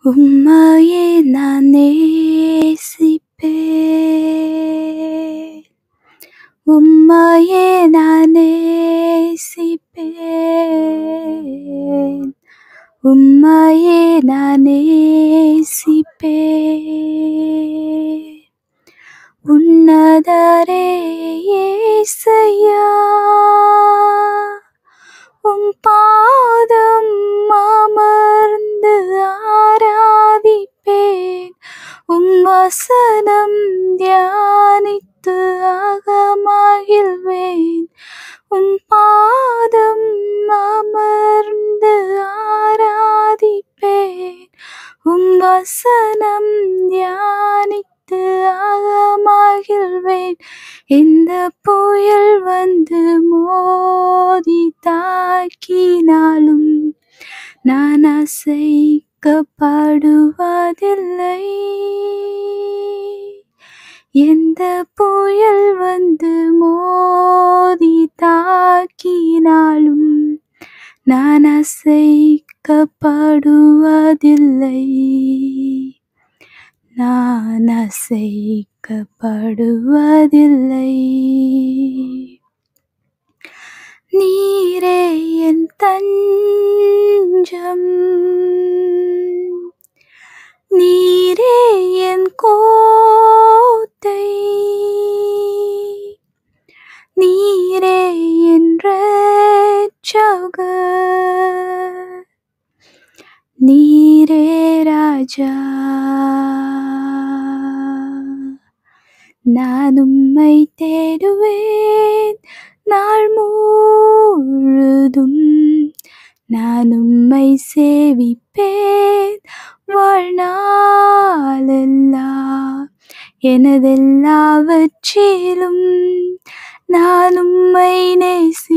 உம்மையே நான் நேசிப்பேன் உம்மையே நான் நேசிப்பேன் உம்மையே நான் நேசிப்பேன் உன்னதரே ஏசையா உம் பாதம் அமர்ந்து ஆராதிப்பேன் உம் வசனம் தியானித்து அகமகிழ்வேன் உம் பாதம் அமர்ந்து ஆராதிப்பேன் உம் வசனம் தியானித்து அகமகிழ்வேன் இந்த புயல் வந்து மோதி தாக்கினாலும் நான் அசைக்கப்படுவதில்லை எந்த புயல் வந்து மோதி தாக்கினாலும் நான் அசைக்கப்படுவதில்லை நான் அசைக்கப்படுவதில்லை நீரே என் தஞ்சம் நீரே என் கோட்டை நீரே என் ரட்சகர் நீரே ராஜா நான் உம்மை தேடுவேன் நாள் முழுதும் நான் உம்மை சேவிப்பேன் வாழ்நாளெல்லாம் எனதெல்லாவற்றிலும் நான் உம்மை நேசி